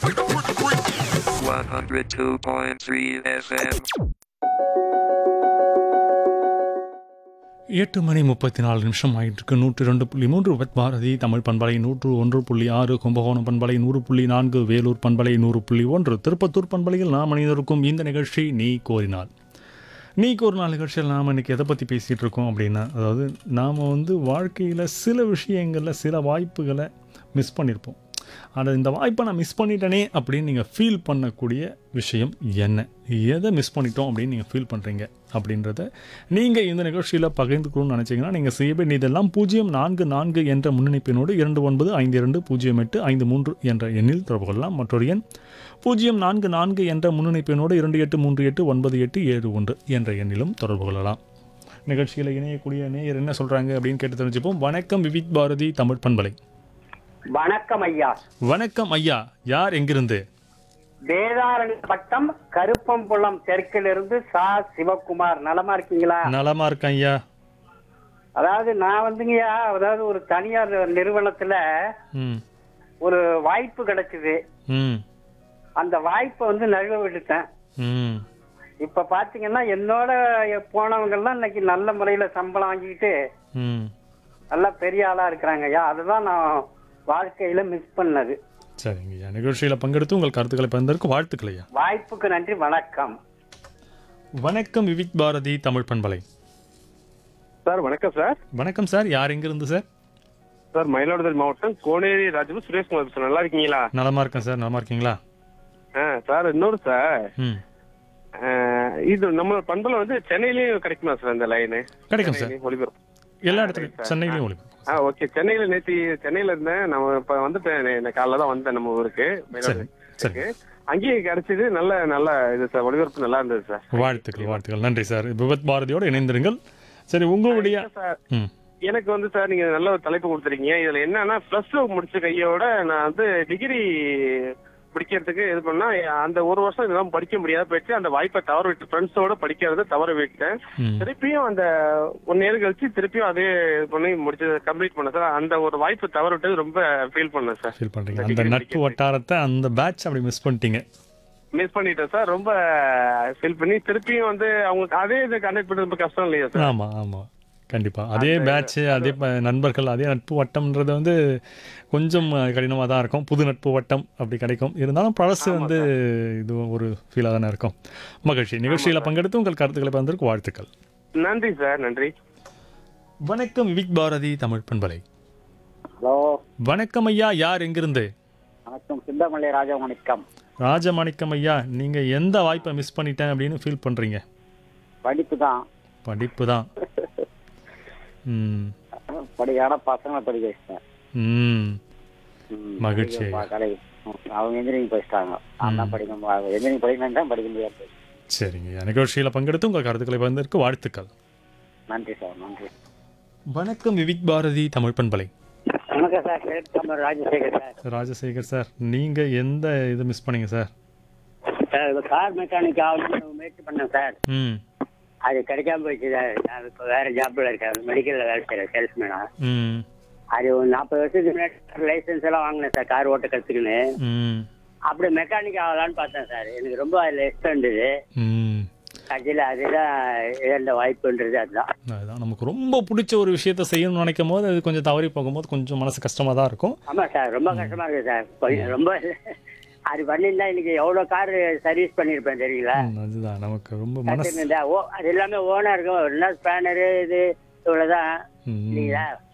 102.3 FM. எட்டு மணி முப்பத்தி நாலு நிமிஷம் ஆகிட்டு இருக்கு நூற்றி ரெண்டு புள்ளி மூன்று வித் பாரதி தமிழ் பண்பலை நூற்று ஒன்று புள்ளி ஆறு கும்பகோணம் பண்பலை நூறு புள்ளி நான்கு வேலூர் பண்பலை நூறு புள்ளி ஒன்று திருப்பத்தூர் பண்பலையில் நாம் அணிந்திருக்கும் இந்த நிகழ்ச்சி நீ கோரினாள் நீ கோரினாள் நிகழ்ச்சியில் நாம் இன்னைக்கு எதை பற்றி பேசிகிட்டு இருக்கோம் அப்படின்னா அதாவது நாம் வந்து வாழ்க்கையில் சில விஷயங்களில் சில வாய்ப்புகளை மிஸ் பண்ணியிருப்போம் ஆனால் இந்த வாய்ப்பை நான் மிஸ் பண்ணிட்டேனே அப்படின்னு நீங்கள் ஃபீல் பண்ணக்கூடிய விஷயம் என்ன எதை மிஸ் பண்ணிட்டோம் அப்படின்னு நீங்கள் ஃபீல் பண்ணுறீங்க அப்படின்றத நீங்கள் இந்த நிகழ்ச்சியில் பகிர்ந்துக்கணும்னு நினச்சிங்கன்னா நீங்கள் செய்ய வேண்டிய இதெல்லாம் பூஜ்ஜியம் நான்கு நான்கு என்ற முன்னணிப்பினோடு இரண்டு ஒன்பது ஐந்து இரண்டு பூஜ்ஜியம் எட்டு ஐந்து மூன்று என்ற எண்ணில் தொடர்பு கொள்ளலாம் மற்றொரு எண் பூஜ்ஜியம் நான்கு நான்கு என்ற முன்னணிப்பினோடு இரண்டு எட்டு மூன்று எட்டு ஒன்பது எட்டு ஏழு ஒன்று என்ற எண்ணிலும் தொடர்பு கொள்ளலாம் நிகழ்ச்சியில் இணையக்கூடிய நேயர் என்ன சொல்கிறாங்க அப்படின்னு கேட்டு தெரிஞ்சுப்போம் வணக்கம் விவித் பாரதி தமிழ் பண்பலை வணக்கம் ஐயா வணக்கம் ஐயா யார் எங்கிருந்து வேதாரண்ய பட்டம் கருப்பம்புள்ளம் தெற்கிலிருந்து சா சிவகுமார் நலமா இருக்கீங்களா நலமா இருக்கேன் ஐயா அதாவது நான் வந்துங்கய்யா அதாவது ஒரு தனியார் நிறுவனத்துல ம் ஒரு வாய்ப்பு கிடைச்சது ம் அந்த வாய்ப்பை வந்து நழுவ விட்டுட்டேன் ம் இப்ப பாத்தீங்கன்னா என்னோட போனவங்க எல்லாம் இன்னைக்கு நல்ல முறையில சம்பளம் வாங்கிட்டு ம் நல்லா பெரிய ஆளா இருக்கிறாங்க ஐயா அதுதான் நான் வாழ்க்கையில மிஸ் பண்ணது சரிங்க ஐயா நிகழ்ச்சியில் பங்கெடுத்து உங்கள் கருத்துக்களை பகிர்ந்ததற்கு வாழ்த்துக்கள் ஐயா வாய்ப்புக்கு நன்றி வணக்கம் வணக்கம் விவித் பாரதி தமிழ் பண்பலை சார் வணக்கம் சார் வணக்கம் சார் யார் எங்கிருந்து சார் சார் மயிலாடுதுறை மாவட்டம் கோனேரி ராஜபு சுரேஷ்குமார் பேசுறேன் நல்லா இருக்கீங்களா நலமா இருக்கேன் சார் நலமா இருக்கீங்களா ஆ சார் இன்னொரு சார் ம் ஆ, இது நம்ம பண்பல வந்து சென்னையிலயும் கிடைக்குமா சார் இந்த லைனு கிடைக்கும் சார் ஒளிபரப்பு எல்லா இடத்துலையும் சென்னையிலையும் ஒளிபரப்பு ஆ ஓகே சென்னையில நேத்தி சென்னையில இருந்தேன் நம்ம இப்ப வந்துட்டேன் நே- காலைல தான் வந்தேன் நம்ம ஊருக்கு சரி சரி அங்கேயே கிடைச்சது நல்ல நல்ல இது சார் ஒளிபரப்பு நல்லா இருந்தது சார் வாழ்த்துக்கள் வாழ்த்துக்கள் நன்றி சார் விபத் பாரதியோடு இணைந்திருங்கள் சரி உங்களுடைய சார் ம் எனக்கு வந்து சார் நீங்க நல்ல ஒரு தலைப்பு கொடுத்துருக்கீங்க இதுல என்னன்னா பிளஸ் டூ முடிச்ச கையோட நான் வந்து டிகிரி படிக்கிறதுக்கு இது பண்ணா அந்த ஒரு வருஷம் இதெல்லாம் படிக்க முடியாத போயிடுச்சு அந்த வாய்ப்பை தவற விட்டு ஃப்ரெண்ட்ஸோட படிக்கிறத தவற விட்டேன் ம் திருப்பியும் அந்த ஒன் இயர் கழிச்சு திருப்பியும் அதே இது பண்ணி முடிச்சு கம்ப்ளீட் பண்ண சார் அந்த ஒரு வாய்ப்பு தவற விட்டது ரொம்ப ஃபீல் பண்ணேன் சார் ஃபீல் பண்ணுறீங்க இந்த அந்த degree நட்பு படிக்கிறது. வட்டாரத்தை அந்த பேட்ச் அப்படி மிஸ் பண்ணிட்டீங்க மிஸ் பண்ணிட்டேன் சார் ரொம்ப ஃபீல் பண்ணி திருப்பியும் வந்து அவங்க அதே இதை கண்டக்ட் பண்ணது ரொம்ப கஷ்டம் இல்லையா சார் ஆமாம் ஆமாம் கண்டிப்பாக அதே பேட்ச் அதே ப- நண்பர்கள் அதே நட்பு வட்டம்ன்றது வந்து கொஞ்சம் கடினமாக தான் இருக்கும் புது நட்பு வட்டம் அப்படி கிடைக்கும் இருந்தாலும் பழசு வந்து இது ஒரு ஃபீலாக தானே இருக்கும் மகிழ்ச்சி நிகழ்ச்சியில் பங்கெடுத்து உங்கள் கருத்துக்களை பகிர்ந்ததற்கு வாழ்த்துக்கள் நன்றி சார் நன்றி வணக்கம் விவிக் பாரதி தமிழ் பண்பலை ஹலோ வணக்கம் ஐயா யார் எங்கிருந்து வணக்கம் சிந்தாமலை ராஜா வணக்கம் ராஜமாணிக்கம் ஐயா நீங்கள் எந்த வாய்ப்பை மிஸ் பண்ணிட்டேன் அப்படின்னு ஃபீல் பண்ணுறீங்க படிப்பு தான் படிப்பு தான் ம் படிக்கான பசங்களை படிக்க வச்சிட்டேன் ம் ம், மகிழ்ச்சி. படிக்க பா- கடை- ம், அவங்க இன்ஜினியரிங் படிச்சிட்டாங்க நான் தான் படிக்கணும் இன்ஜினியரிங் படிக்கணும் தான் படிக்க முடியாது சரிங்க ஐயா நிகழ்ச்சியில் பங்கெடுத்து உங்கள் கருத்துக்களை பகிர்ந்ததற்கு வாழ்த்துக்கள் நன்றி சார் நன்றி வணக்கம் விவிக் பாரதி தமிழ் பண்பலை வணக்கம் சார் கிழக்கு ராஜசேகர் சார் ராஜசேகர் சார் நீங்கள் எந்த இது மிஸ் பண்ணீங்க சார் சார் இது கார் மெக்கானிக் ஆகணும்னு முயற்சி பண்ணேன் சார் ம் அது கிடைக்காம போயிடுச்சு சார் நான் இப்போ வேற ஜாப்ல இருக்கேன் மெடிக்கல்ல வேலை செய்யறேன் சேல்ஸ்மேனா ம் அது ஒரு நாற்பது வருஷத்துக்கு முன்னாடி லைசன்ஸ் எல்லாம் வாங்கினேன் சார் கார் ஓட்ட கற்றுக்கின்னு ம் அப்படி மெக்கானிக் ஆகலான்னு பார்த்தேன் சார் எனக்கு ரொம்ப அதில் இஷ்டம் இருந்தது ம் கடைசியில் அதுதான் இழந்த வாய்ப்புன்றது அதுதான் அதுதான் நமக்கு ரொம்ப பிடிச்ச ஒரு விஷயத்த செய்யணும்னு நினைக்கும் போது அது கொஞ்சம் தவறி போகும்போது கொஞ்சம் மனசு கஷ்டமாக தான் இருக்கும் ஆமா சார் ரொம்ப கஷ்டமா இருக்கு சார் கொஞ்சம் ரொம்ப அது பண்ணியிருந்தா இன்னைக்கு எவ்வளோ கார் சர்வீஸ் பண்ணியிருப்பேன் தெரியல ம், அதுதான் நமக்கு ரொம்ப மனசு கத்துக்கிட்டு ஓ அது எல்லாமே ஓனா இருக்கும் என்ன ஸ்பேனரு இது இவ்வளோதான் ம், இல்லைங்களா